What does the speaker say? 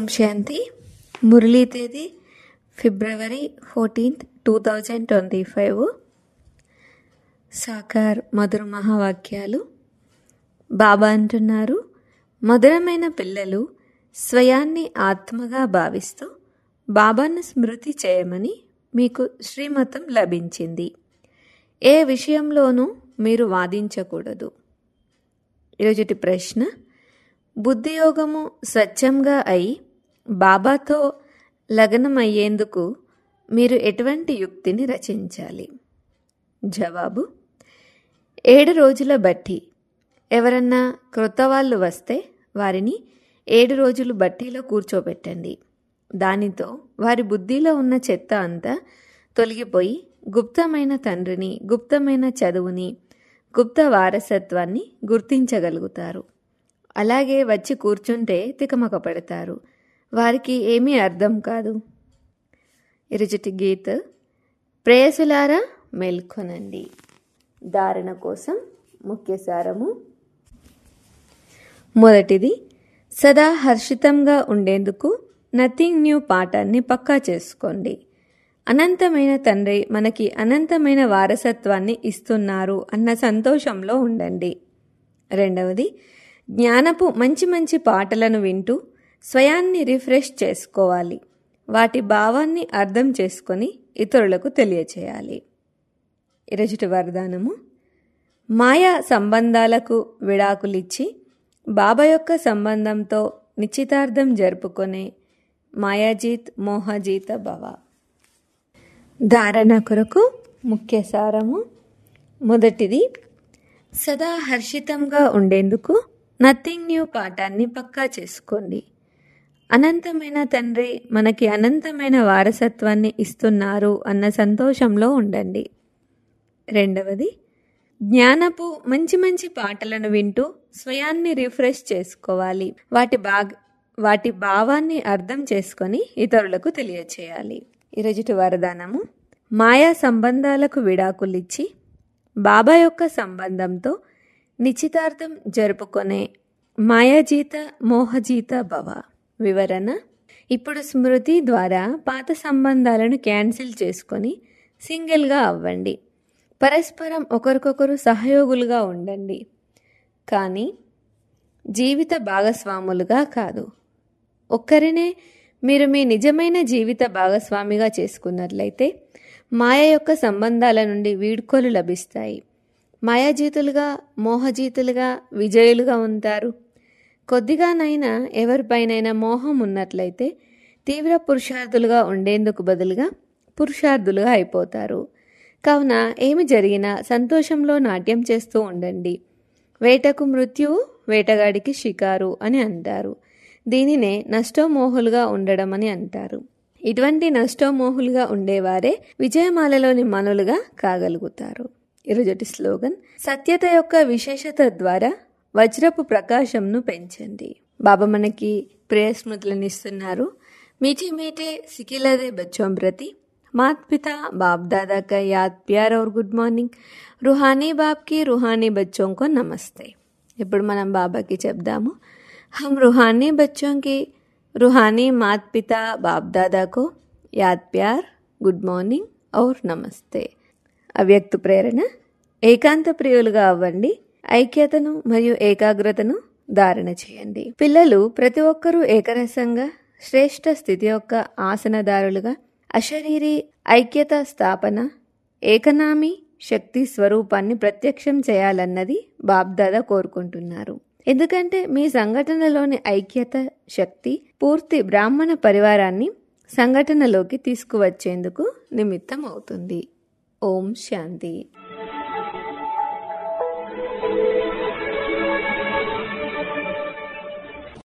శాంతి మురళీ తేదీ February fourteenth two thousand twenty five Sakar మధుర మహావాక్యాలు బాబా అంటున్నారు మధురమైన పిల్లలు స్వయాన్ని ఆత్మగా భావిస్తూ బాబాను స్మృతి చేయమని మీకు శ్రీమతం లభించింది ఏ విషయంలోనూ మీరు వాదించకూడదు ఈరోజుటి ప్రశ్న బుద్ధియోగము స్వచ్ఛంగా అయి బాబాతో లగ్నమయ్యేందుకు మీరు ఎటువంటి యుక్తిని రచించాలి జవాబు ఏడు రోజుల బట్టి ఎవరన్నా క్రొత్త వాళ్ళు వస్తే వారిని ఏడు రోజులు బట్టీలో కూర్చోబెట్టండి దానితో వారి బుద్ధిలో ఉన్న చెత్త అంతా తొలగిపోయి గుప్తమైన తండ్రిని గుప్తమైన చదువుని గుప్త వారసత్వాన్ని గుర్తించగలుగుతారు అలాగే వచ్చి కూర్చుంటే తికమక పెడతారు వారికి ఏమీ అర్థం కాదు ఇరుచుటి గీత ప్రేయసులారా మేల్కొనండి ధారణ కోసం ముఖ్య సారము మొదటిది సదా హర్షితంగా ఉండేందుకు నథింగ్ న్యూ పాఠాన్ని పక్కా చేసుకోండి అనంతమైన తండ్రి మనకి అనంతమైన వారసత్వాన్ని ఇస్తున్నారు అన్న సంతోషంలో ఉండండి రెండవది జ్ఞానపు మంచి మంచి పాటలను వింటూ స్వయాన్ని రిఫ్రెష్ చేసుకోవాలి వాటి భావాన్ని అర్థం చేసుకొని ఇతరులకు తెలియచేయాలి ఇరచుటి వరదానము మాయా సంబంధాలకు విడాకులిచ్చి బాబా యొక్క సంబంధంతో నిశ్చితార్థం జరుపుకొనే మాయాజీత్ మోహజీత భవ ధారణ కొరకు ముఖ్య సారము మొదటిది సదా హర్షితంగా ఉండేందుకు నథింగ్ న్యూ పాఠాన్ని పక్కా చేసుకోండి అనంతమైన తండ్రి మనకి అనంతమైన వారసత్వాన్ని ఇస్తున్నారు అన్న సంతోషంలో ఉండండి రెండవది జ్ఞానపు మంచి మంచి పాటలను వింటూ స్వయాన్ని రిఫ్రెష్ చేసుకోవాలి వాటి బాగ్ వాటి భావాన్ని అర్థం చేసుకొని ఇతరులకు తెలియచేయాలి ఈరోజుటి వరదానము మాయా సంబంధాలకు విడాకులిచ్చి బాబా యొక్క సంబంధంతో నిశ్చితార్థం జరుపుకొనే మాయాజీత మోహజీత భవ వివరణ ఇప్పుడు స్మృతి ద్వారా పాత సంబంధాలను క్యాన్సిల్ చేసుకొని సింగిల్గా అవ్వండి పరస్పరం ఒకరికొకరు సహయోగులుగా ఉండండి కానీ జీవిత భాగస్వాములుగా కాదు ఒక్కరినే మీరు మీ నిజమైన జీవిత భాగస్వామిగా చేసుకున్నట్లయితే మాయ యొక్క సంబంధాల నుండి వీడ్కోలు లభిస్తాయి మాయాజీతులుగా మోహజీతులుగా విజయులుగా ఉంటారు కొద్దిగానైనా ఎవరిపైనైనా మోహం ఉన్నట్లయితే తీవ్ర పురుషార్థులుగా ఉండేందుకు బదులుగా పురుషార్థులుగా అయిపోతారు కావున ఏమి జరిగినా సంతోషంలో నాట్యం చేస్తూ ఉండండి వేటకు మృత్యువు వేటగాడికి షికారు అని అంటారు దీనినే నష్టోమోహులుగా ఉండడం అని అంటారు ఇటువంటి నష్టోమోహులుగా ఉండేవారే విజయమాలలోని మనులుగా కాగలుగుతారు ఈరోజటి స్లోగన్ సత్యత యొక్క విశేషత ద్వారా వజ్రపు ప్రకాశంను పెంచండి బాబా మనకి ప్రేయ స్మృతులను ఇస్తున్నారు మీఠే మీఠే సికిలదే బచ్చోం ప్రతి मात पिता बाप दादा का याद प्यार और గుడ్ మార్నింగ్ रूहानी बाप की रूहानी बच्चों को नमस्ते ఇప్పుడు మనం బాబాకి చెప్దాము हम रूहानी बच्चों की रूहानी मात पिता बाप दादा को याद प्यार గుడ్ మార్నింగ్ और నమస్తే అవ్యక్త ప్రేరణ ఏకాంత ప్రియులుగా అవ్వండి ఐక్యతను మరియు ఏకాగ్రతను ధారణ చేయండి పిల్లలు ప్రతి ఒక్కరూ ఏకరసంగా శ్రేష్ఠ స్థితి యొక్క ఆసనదారులుగా అశరీరి ఐక్యత స్థాపన ఏకనామి శక్తి స్వరూపాన్ని ప్రత్యక్షం చేయాలన్నది బాబ్దాదా కోరుకుంటున్నారు ఎందుకంటే మీ సంఘటనలోని ఐక్యత శక్తి పూర్తి బ్రాహ్మణ పరివారాన్ని సంఘటనలోకి తీసుకువచ్చేందుకు నిమిత్తం అవుతుంది ఓం శాంతి